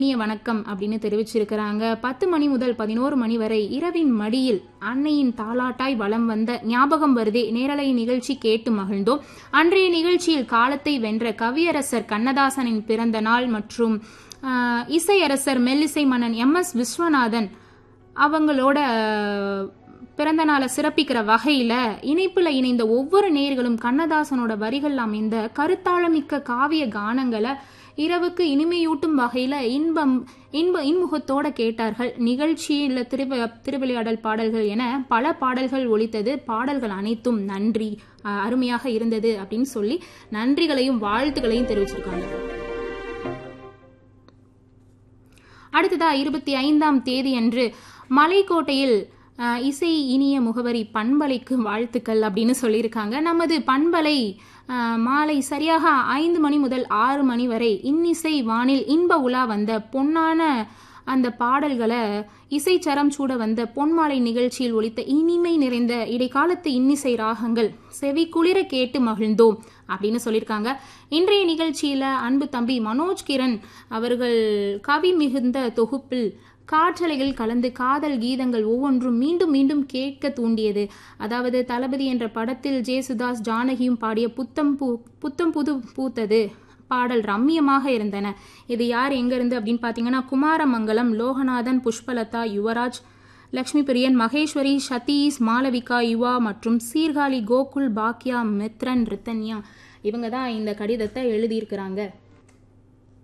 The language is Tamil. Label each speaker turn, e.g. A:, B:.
A: இனிய வணக்கம் அப்படின்னு தெரிவிச்சிருக்கிறாங்க பத்து மணி முதல் பதினோரு மணி வரை இரவின் மடியில் அன்னையின் தாலாட்டாய் வலம் வந்த ஞாபகம் வருதே நேரலை நிகழ்ச்சி கேட்டு மகிழ்ந்தோம் அன்றைய நிகழ்ச்சியில் காலத்தை வென்ற கவியரசர் கண்ணதாசனின் பிறந்த நாள் மற்றும் ஆஹ், இசையரசர் மெல்லிசை மன்னன் எம் எஸ் விஸ்வநாதன் அவங்களோட ஆஹ், பிறந்த நாளை சிறப்பிக்கிற வகையில இணைப்புல இணைந்த ஒவ்வொரு நேயர்களும் கண்ணதாசனோட வரிகள் அமைந்த கருத்தாழமிக்க காவிய கானங்களை இரவுக்கு இனிமையூட்டும் வகையில இன்பம் இன்ப இன்முகத்தோட கேட்டார்கள் நிகழ்ச்சியில் திருவ திருவிளையாடல் பாடல்கள் என பல பாடல்கள் ஒலித்தது பாடல்கள் அனைத்தும் நன்றி அஹ், அருமையாக இருந்தது அப்படின்னு சொல்லி நன்றிகளையும் வாழ்த்துகளையும் தெரிவிச்சிருக்காங்க அடுத்ததா இருபத்தி ஐந்தாம் தேதி அன்று மலைக்கோட்டையில் அஹ், இசை இனிய முகவரி பண்பலைக்கு வாழ்த்துக்கள் அப்படின்னு சொல்லியிருக்காங்க நமது பண்பலை அஹ், மாலை சரியாக ஐந்து மணி முதல் ஆறு மணி வரை இன்னிசை வானில் இன்ப உலா வந்த பொன்னான அந்த பாடல்களை இசைச்சரம் சூட வந்த பொன்மாலை நிகழ்ச்சியில் ஒலித்த இனிமை நிறைந்த இடைக்காலத்து இன்னிசை ராகங்கள் செவி குளிர கேட்டு மகிழ்ந்தோம் அப்படின்னு சொல்லியிருக்காங்க இன்றைய நிகழ்ச்சியில அன்பு தம்பி மனோஜ் கிரண் அவர்கள் கவி மிகுந்த தொகுப்பில் காற்றலைகள் கலந்து காதல் கீதங்கள் ஒவ்வொன்றும் மீண்டும் மீண்டும் கேட்க தூண்டியது அதாவது தளபதி என்ற படத்தில் ஜேசுதாஸ் ஜானகியும் பாடிய புத்தம் பூ புத்தம் புது பூத்தது பாடல் ரம்மியமாக இருந்தன இது யார் எங்கிருந்து அப்படின்னு பார்த்தீங்கன்னா குமாரமங்கலம் லோகநாதன் புஷ்பலதா யுவராஜ் லக்ஷ்மி பிரியன் மகேஸ்வரி சதீஷ் மாளவிகா யுவா மற்றும் சீர்காழி கோகுல் பாக்யா மித்ரன் ரித்தன்யா இவங்க தான் இந்த கடிதத்தை எழுதியிருக்கிறாங்க